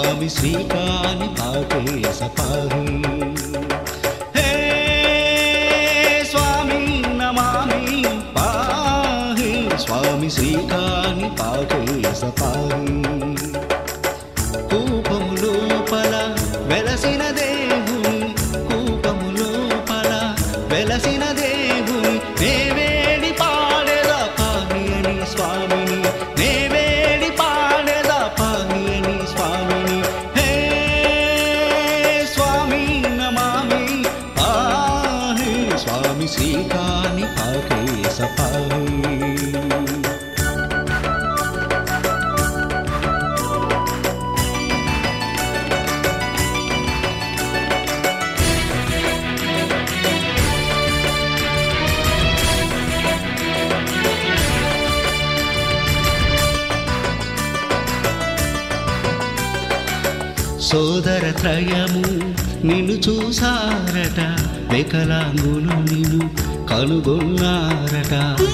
స్వామి శ్రీకాని పాకే సపాహి హే స్వామి నమామి పాహి స్వామి శ్రీకాని పాకే సపాహి కూపము లోపల వెలసిన దేవుని కూపము లోపల వెలసిన దేవుని నేవేడి పాడేదా పాని అని స్వామిని నేవేడి పాడేదా పాని అని స్వామిని హే స్వామి నమామి పాహి స్వామి శ్రీకాని పాకే సపాహి సోదర త్రయము నిన్ను చూసారట వికలాంగులు నిన్ను కనుగొన్నారట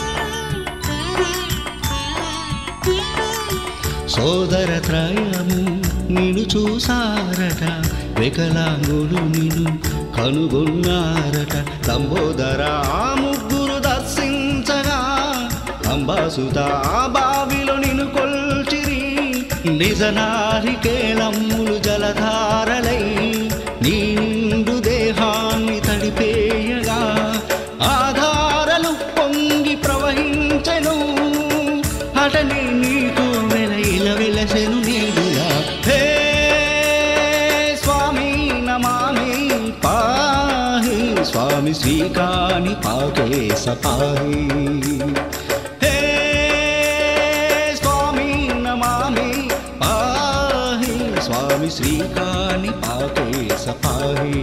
సోదర త్రయము నిన్ను చూసారట వికలాంగులు నిన్ను కనుగొన్నారట లంబోదర ఆ ముగ్గురు దర్శించగా అంబాసుత ఆ బావిలో నిన్ను కొల్చిరి నిజ నారికేళమ్ములు జలధారలై నిండు దేహాన్ని తడిపేయగా ఆధారలు పొంగి ప్రవహించెను అటని నీకు వెల ఇల వెలసెను నీడులా హే స్వామి నమామి పాహి స్వామి శ్రీకాని పాకే సపాహి హే స్వామి నమామి పాహి స్వామి శ్రీకాని పాకే సపాహి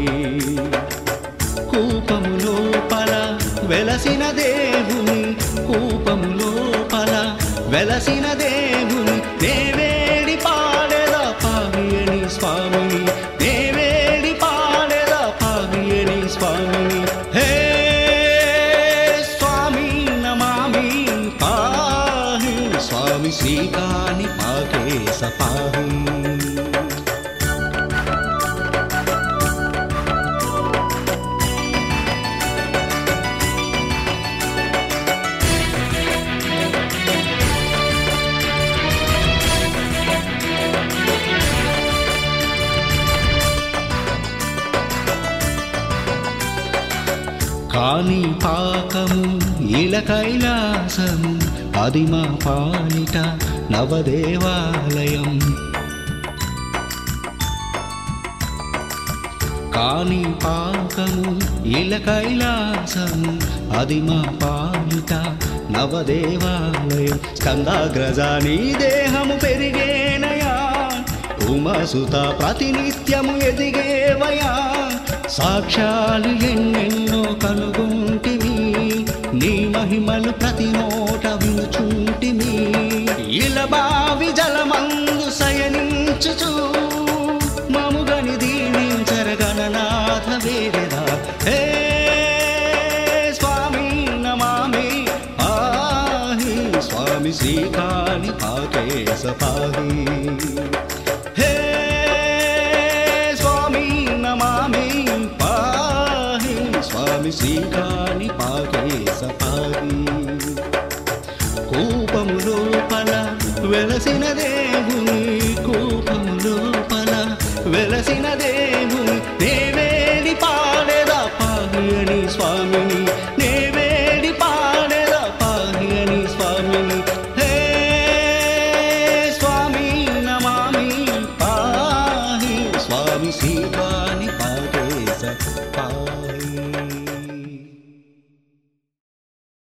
కూపము లోపల వెలసిన దేవుని కూపము లోపల వెలసిన దేవుని దేవేడి పాడేదా పావియని స్వామిని దేవేడి పాడేదా పావియని స్వామిని హే స్వామి నమామి పాహి స్వామి శ్రీకాని పాకే సపాహి కాని పాకము ఇల కైలాసము అది మా పాలిట నవదేవాలయం కాని పాకము ఇల కైలాసము అది మా పాలిట నవదేవాలయం స్కందాగ్రజ నీ దేహము పెరిగేనయా ఉమసుత ప్రతినిత్యము ఎదిగేవయా సాక్ష్యాలు ఎన్నెన్నో కనుగొంటివి నీ మహిమలు ప్రతి నోట వినుచుంటిమి ఇలబావి జలమందు శయనించుచు మముగని దీవించరగణనాథ వేదెదా హే స్వామి నమామి ఆహి స్వామి శ్రీకాని పాకే సపాహి హే స్వామి నమామి పాహి స్వామి శ్రీకాని పాకే సపాహి కూపము లోపల వెలసిన దేవుని కూపము లోపల వెలసిన దేవుని దేవేడి పాడేదా పాహి అని స్వామిని దేవేడి పాడేదా పాహి అని స్వామిని